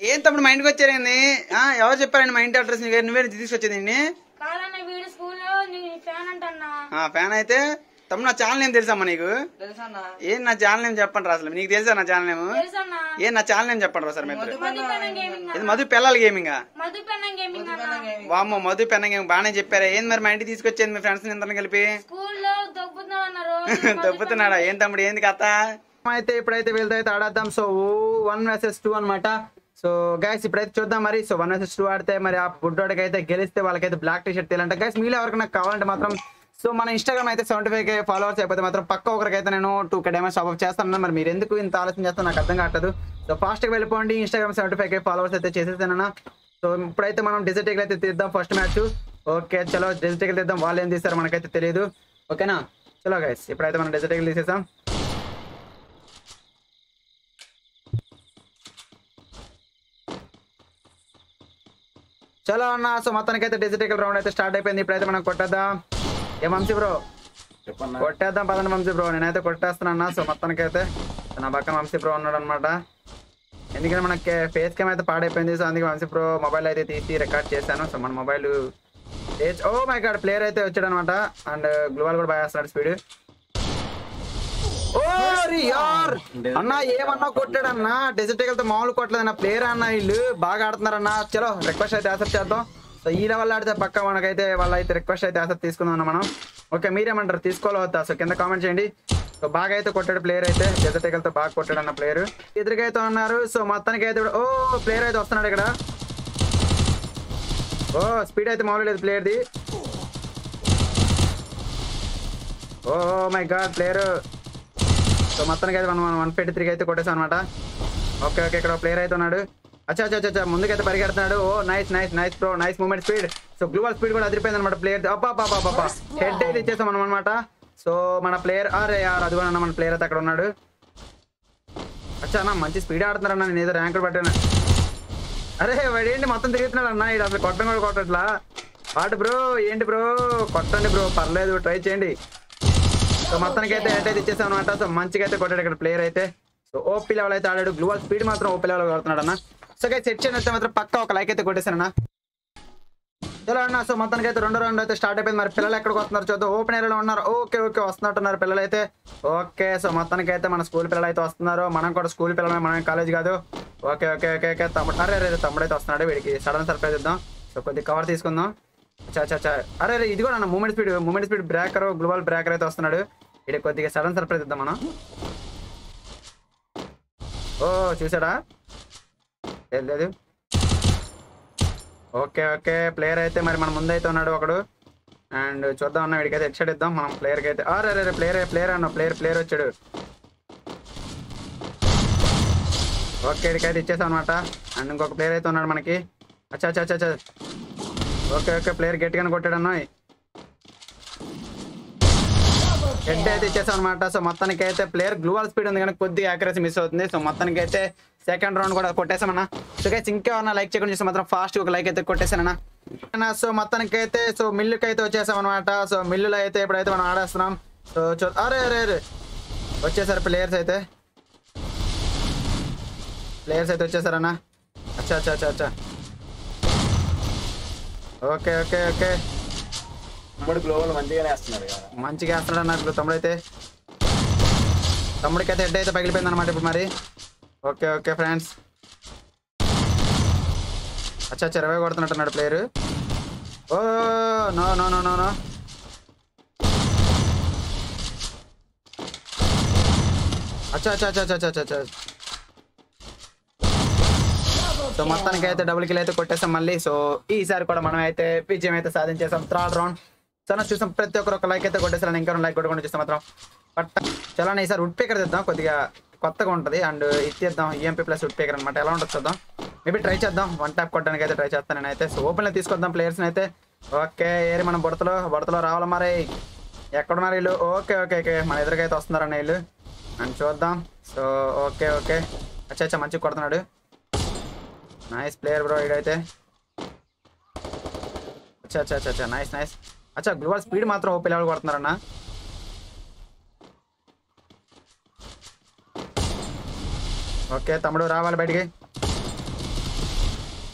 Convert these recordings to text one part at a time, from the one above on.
ఏం తమ్ముడు మా ఇంటికి వచ్చారండి ఆ, ఎవరు చెప్పారండి మా ఇంటి అడ్రస్ నీకు నువ్వే తీసుకొచ్చేది కాదన్న వీడి స్కూల్లో నీ ఫ్యాన్ అంటన్నా ఫ్యాన్ అయితే తమ్ముడు నా ఛానల్ ఏం తెలుసమ్మా నీకు తెలుసన్నా ఏం నా ఛానల్ ఏం చెప్పండి రా అసలు నీకు తెలుసా నా ఛానల్ ఏమో తెలుసన్నా ఏం నా ఛానల్ ఏం చెప్పండి రా సార్ మీరు మధుపెన్న గేమింగ్ ఇది మధు పిల్లల గేమింగ్ మధుపెన్న గేమింగ్ అన్న వామ్మో మధు పెన్న గేమ్ బాగానే చెప్పారా ఏం మరి మా ఇంటికి తీసుకొచ్చేది మీ ఫ్రెండ్స్ అందరిని కలిపి స్కూల్లో దొబ్బుతున్నావు అన్న రోజు దొబ్బుతున్నాడా ఏం తమ్ముడు ఏంది కథ అయితే ఇప్పుడైతే వీళ్ళతో అయితే ఆడేద్దాం సో వన్ వర్సెస్ టూ అనమాట సో గైస్ ఇప్పుడైతే చూద్దాం మరి సో వన్ వర్సెస్ టూ ఆడితే మరి ఆ బుడ్డోడికి అయితే గెలిస్తే వాళ్ళకైతే బ్లాక్ టీ షర్ట్ తీయాలంటే గైస్ మీలో ఎవరికైనా కావాలంటే మాత్రం సో మన ఇన్స్టాగ్రామ్ అయితే సెవెంటీ ఫైవ్ కే ఫాలోవర్స్ అయిపోతే మాత్రం పక్క ఒకరికైతే నేను టూ కే డైమండ్స్ ఆఫ్ చేస్తాను మరి మీరు ఎందుకు ఇంత ఆలోచన చేస్తాను నాకు అర్థం కావట్లేదు సో ఫాస్ట్గా వెళ్ళిపోండి Instagram seventy five K followers అయితే చేసేసానన్నా సో ఇప్పుడైతే మనం డిజిట్ అయితే తీద్దాం ఫస్ట్ మ్యాచ్ ఓకే చలో డిజిట్ తీద్దాం వాళ్ళు ఏం తీస్తారు మనకైతే తెలియదు ఓకేనా చలో గైస్ ఇప్పుడైతే మనం డిజిట్ తీసేసాం చలో అన్న సో మొత్తానికి అయితే డిజిటల్ రౌండ్ అయితే స్టార్ట్ అయిపోయింది ఇప్పుడైతే మనం కొట్టేద్దాం ఏ వంశీ బ్రో కొట్టేద్దాం పదండి వంశీ బ్రో నేనైతే కొట్టేస్తున్నా అన్న సో మొత్తానికి అయితే నా పక్కన వంశీ బ్రో ఉన్నాడు అనమాట ఎందుకంటే మనకి ఫేస్ క్యామ్ అయితే పాడైపోయింది సో అందుకే వంశీ బ్రో మొబైల్ అయితే తీసి రికార్డ్ చేశాను సో మన mobile oh my god player అయితే వచ్చాడు అనమాట అండ్ గ్లోవల్ కూడా బాగా వేస్తున్నాడు స్పీడ్ ఓ రీ యార్ అన్న ఏమన్నా కొట్టాడన్న డిజిటల్ తో మామూలు కొట్టలేదు అన్న ప్లేయర్ అన్న వీళ్ళు బాగా ఆడుతున్నారన్న చలో రిక్వెస్ట్ అయితే యాక్సెప్ట్ చేద్దాం సో ఈ లెవెల్ ఆడితే పక్క మనకైతే వాళ్ళ అయితే రిక్వెస్ట్ అయితే యాక్సెప్ట్ తీసుకుందాం అన్న మనం ఓకే మీరేమంటారు తీసుకోవాలి వద్దా సో కింద కామెంట్ చేయండి సో బాగా అయితే కొట్టాడు ప్లేయర్ అయితే డిజిటల్ తో బాగా కొట్టాడు అన్న ప్లేయర్ ఎదురుకైతే ఉన్నారు సో మొత్తానికి అయితే ఇప్పుడు- ఓ ప్లేయర్ అయితే వస్తున్నాడు ఇక్కడ ఓ స్పీడ్ అయితే మామూలు లేదు ప్లేయర్ది oh my god player so మొత్తానికి అయితే మనం వన్ ఫిఫ్టీ త్రీకి అయితే కొట్టేసాం అనమాట ఓకే ఓకే ఇక్కడ ప్లేయర్ అయితే ఉన్నాడు అచ్చా అచ్చా అచ్చా ముందుకైతే పరిగెడుతున్నాడు oh nice nice nice pro nice movement speed so global speed కూడా అదిరిపోయింది అనమాట ప్లేయర్ అబ్బా అబ్బా అబ్బా హెడ్ అయితే ఇచ్చేసాం మనం అనమాట సో మన ప్లేయర్ అరే యార్ అది కూడా అన్న మన ప్లేయర్ అయితే అక్కడ ఉన్నాడు అచ్చా అన్న మంచి స్పీడ్ ఆడుతున్నారన్న నేను ఏదో ర్యాంకులు పట్టాను అరే వాడేంటి మొత్తం తిరుగుతున్నాడు అన్న ఇది అసలు కొట్టడం కూడా కొట్టట్లా వాడు బ్రో ఏంటి బ్రో కొట్టండి బ్రో పర్లేదు ట్రై చేయండి సో మొత్తానికి అయితే హెడ్ అయితే ఇచ్చేసాం అనమాట సో మంచిగా అయితే కొట్టాడు ఇక్కడ ప్లేయర్ అయితే సో ఓపీ లెవెల్ అయితే ఆడాడు గ్లూవల్ స్పీడ్ మాత్రం ఓపీ లెవెల్ కొడుతున్నాడు అన్న సో అయితే సెట్ చేయని అయితే మాత్రం పక్క ఒక లైక్ అయితే కొట్టేశానన్న చలో అన్న సో మొత్తానికి అయితే రెండో రౌండ్ అయితే స్టార్ట్ అయిపోయింది మరి పిల్లలు ఎక్కడికి వస్తున్నారు చూద్దాం ఓపెన్ ఏరియాలో ఉన్నారు ఓకే ఓకే వస్తున్నట్టున్నారు పిల్లలు అయితే ఓకే సో మొత్తానికి అయితే మన స్కూల్ పిల్లలు అయితే వస్తున్నారు మనం కూడా స్కూల్ పిల్లలమే మనం కాలేజ్ కాదు ఓకే ఓకే ఓకే ఓకే తమ్ముడు అరే అరే తమ్ముడు అయితే వస్తున్నాడు వీడికి సడన్ సర్ప్రైజ్ ఇద్దాం సో కొద్దిగా కవర్ తీసుకుందాం అచ్చా అచ్చా అచ్చా అరే అరే ఇది కూడా అన్న movement speed movement speed breaker global breaker అయితే వస్తున్నాడు వీడికి కొద్దిగా సడన్ సర్ప్రైజ్ ఇద్దాం మనం ఓ చూసాడా లేదు లేదు ఓకే ఓకే ప్లేయర్ అయితే మరి మన ముందైతే ఉన్నాడు ఒకడు అండ్ చూద్దాం అన్న వీడికైతే హెడ్ షాట్ ఇద్దాం మనం ప్లేయర్కి అయితే అరే అరే ప్లేయర్ ప్లేయర్ అన్న ప్లేయర్ ప్లేయర్ వచ్చాడు ఓకే వీడికైతే ఇచ్చేసాం అనమాట అండ్ ఇంకొక ప్లేయర్ అయితే ఉన్నాడు మనకి అచ్చా అచ్చా అచ్చా అచ్చా ఓకే ఓకే ప్లేయర్ గట్టిగానే కొట్టాడు అన్న హెడ్ అయితే ఇచ్చేసాం అనమాట సో మొత్తానికి అయితే ప్లేయర్ గ్లూవల్ స్పీడ్ ఉంది కానీ కొద్దిగా యాక్యురసీ మిస్ అవుతుంది సో మొత్తానికి అయితే సెకండ్ రౌండ్ కూడా కొట్టేసామన్నా సో గైస్ ఇంకేమన్నా లైక్ చేయకుండా చూస్తే మాత్రం ఫాస్ట్ ఒక లైక్ అయితే కొట్టేసానన్నా అన్నా, సో మొత్తానికి అయితే సో మిల్లుకి అయితే వచ్చేసాం అనమాట సో మిల్లులో అయితే ఇప్పుడైతే మనం ఆడేస్తున్నాం సో చూ అరే అరే అరే వచ్చేసారు ప్లేయర్స్ అయితే ప్లేయర్స్ అయితే వచ్చేసారన్నా అచ్చా అచ్చా అచ్చా అచ్చా ఓకే ఓకే ఓకే తమ్ముడు గ్లోబల్ మంచిగానే వేస్తున్నాడు కదా మంచిగా వేస్తున్నాడు అన్నట్లు తమ్ముడు అయితే తమ్ముడికి అయితే హెడ్ అయితే పగిలిపోయింది అనమాట ఇప్పుడు మరి ఓకే ఓకే ఫ్రెండ్స్ అచ్చా అచ్చా ఇరవై కొడుతున్నట్టున్నాడు ప్లేయర్ ఓ no no no no no అచ్చా అచ్చా అచ్చా అచ్చా అచ్చా అచ్చా సో మొత్తానికి అయితే డబుల్ కిల్ అయితే కొట్టేసాం మళ్ళీ సో ఈసారి కూడా మనం అయితే విజయం అయితే సాధించేసాం థర్డ్ రౌండ్ చాలా చూసాం ప్రతి ఒక్కరు ఒక లైక్ అయితే కొట్టేసారని ఇంకా లైక్ కొట్టుకుంటూ చూస్తాం మాత్రం బట్ చాలా ఈసారి వుడ్ పేకర్ తెద్దాం కొద్దిగా కొత్తగా ఉంటుంది అండ్ ఇచ్చేద్దాం ఈఎంపీ ప్లస్ వుడ్ పేకర్ అనమాట ఎలా ఉంటుంది చూద్దాం మేబీ ట్రై చేద్దాం వన్ ట్యాప్ కొట్టడానికి అయితే ట్రై చేస్తాను నేనైతే సో ఓపెన్లో తీసుకొద్దాం ప్లేయర్స్ అయితే ఓకే ఏరి మనం బుడతలో బుడతలో రావాలి మరి ఎక్కడున్నారు వీళ్ళు ఓకే ఓకే ఓకే మన ఎదురుకైతే వస్తున్నారన్న వీళ్ళు అండ్ చూద్దాం సో ఓకే ఓకే అచ్చా అచ్చా మంచిగా కొడుతున్నాడు నైస్ ప్లేయర్ బ్రో ఇడైతే అచ్చా అచ్చా అచ్చా అచ్చా నైస్ నైస్ అచ్చా గ్లోబల్ స్పీడ్ మాత్రం ఓ పిల్లలు కొడుతున్నారన్న ఓకే తమ్ముడు రావాలి బయటికి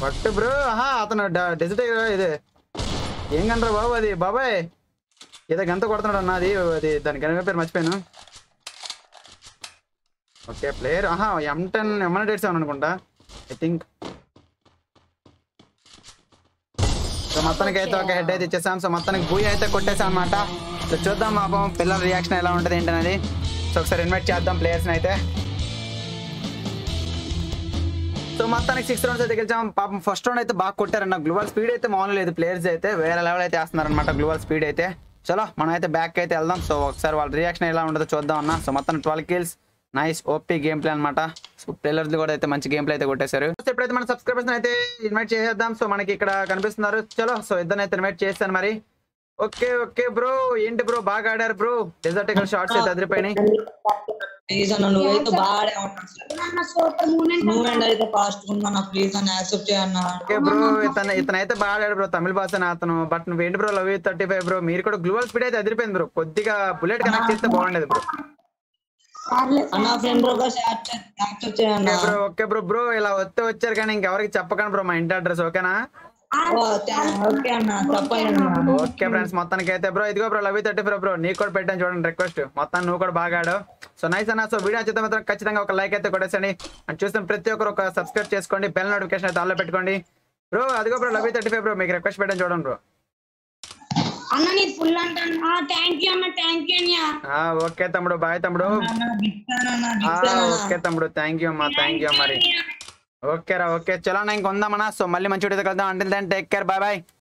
పట్టు బ్రో ఆహా అతను డెజిట్ ఇది ఏం కంటారా బాబు అది బాబాయ్ ఏదో గంత కొడుతున్నాడు అన్న అది అది దాని గని పేరు మర్చిపోయాను ఓకే ప్లేయర్ ఆహా ఎం టెన్ ఎమ్ఎన్ డేట్ సెవెన్ అనుకుంటా ఐ థింక్ సో మొత్తానికి అయితే ఒక హెడ్ అయితే ఇచ్చేసాం సో మొత్తానికి భూయి అయితే కొట్టేసాం అనమాట సో చూద్దాం పాపం పిల్లల రియాక్షన్ ఎలా ఉంటుంది ఏంటనేది సో ఒకసారి ఇన్వైట్ చేద్దాం ప్లేయర్స్ని అయితే సో మొత్తానికి సిక్స్ రౌండ్స్ అయితే గెలిచాం పాపం ఫస్ట్ రౌండ్ అయితే బాగా కొట్టారన్న గ్లోవల్ స్పీడ్ అయితే మామూలు లేదు ప్లేయర్స్ అయితే వేరే లెవెల్ అయితే వేస్తున్నారు అనమాట గ్లోవల్ స్పీడ్ అయితే చలో మనం అయితే బ్యాక్ అయితే వెళ్దాం సో ఒకసారి వాళ్ళ రియాక్షన్ ఎలా ఉంటుందో చూద్దాం అన్న సో మొత్తం twelve kills nice OP game play అనమాట సో ప్లేయర్స్ కూడా అయితే మంచి గేమ్ ప్లే అయితే కొట్టేశారు సో ఎప్పుడైతే మన సబ్స్క్రైబర్స్ అయితే ఇన్వైట్ చేసేద్దాం సో మనకి ఇక్కడ కనిపిస్తున్నారు చలో సో ఇద్దరు అయితే ఇన్వైట్ చేస్తాను మరి ఓకే ఓకే బ్రో ఏంటి బ్రో బాగా ఆడారు బ్రో డెజర్ట్ షార్ట్స్ అయితే అదిరిపోయినాయి ప్లీజ్ అన్న నువ్వైతే బాగా ఆడావు మూమెంట్ అయితే ఫాస్ట్ ఉన్నా ప్లీజ్ అన్న యాక్సెప్ట్ చేయన్న ఓకే బ్రో ఇతను ఇతను అయితే బాగా ఆడాడు బ్రో తమిళ భాష అతను బట్ నువ్వు ఏంటి bro love thirty five bro మీరు కూడా గ్లూవల్ స్పీడ్ అయితే అదిరిపోయింది బ్రో కొద్దిగా బుల్లెట్ కనెక్ట్ చేస్తే బాగుండేది బ్రో అన్న ఫ్రెండ్ రిక్వెస్ట్ యాక్సెప్ట్ చేయన్న okay bro okay bro bro ఇలా వస్తే వచ్చారు కానీ ఇంకెవరికి చెప్పకండి బ్రో మా ఇంటి అడ్రస్ ఓకేనా ఓకే అన్న తప్పైనా ఓకే ఫ్రెండ్స్ మొత్తానికి అయితే బ్రో ఇదిగో bro love thirty five bro నీకు కూడా పెట్టాను చూడండి రిక్వెస్ట్ మొత్తం నువ్వు కూడా బాగా ఆడు సో నైస్ అన్న సో వీడియో నచ్చితే మాత్రం ఖచ్చితంగా ఒక లైక్ అయితే కొట్టేసండి అండ్ చూస్తే ప్రతి ఒక్కరు ఒక సబ్స్క్రైబ్ చేసుకోండి బెల్ నోటిఫికేషన్ అయితే ఆన్లో పెట్టుకోండి బ్రో అదిగో bro love thirty five bro మీకు రిక్వెస్ట్ పెట్టాను చూడండి బ్రో అన్న నీ ఫుల్ అంటాను థ్యాంక్ యూ అన్న థ్యాంక్ యూ అన్నయ్య ఆ, ఓకే తమ్ముడు బాయ్ తమ్ముడు ఆ, ఓకే తమ్ముడు థ్యాంక్ యూ అమ్మా థ్యాంక్ యూ మరి ఓకే రా ఓకే చలో నా ఇంకొందామన్నా సో మళ్ళీ మంచి వీడియో కలుద్దాం అంటే టేక్ కేర్ బాయ్ బాయ్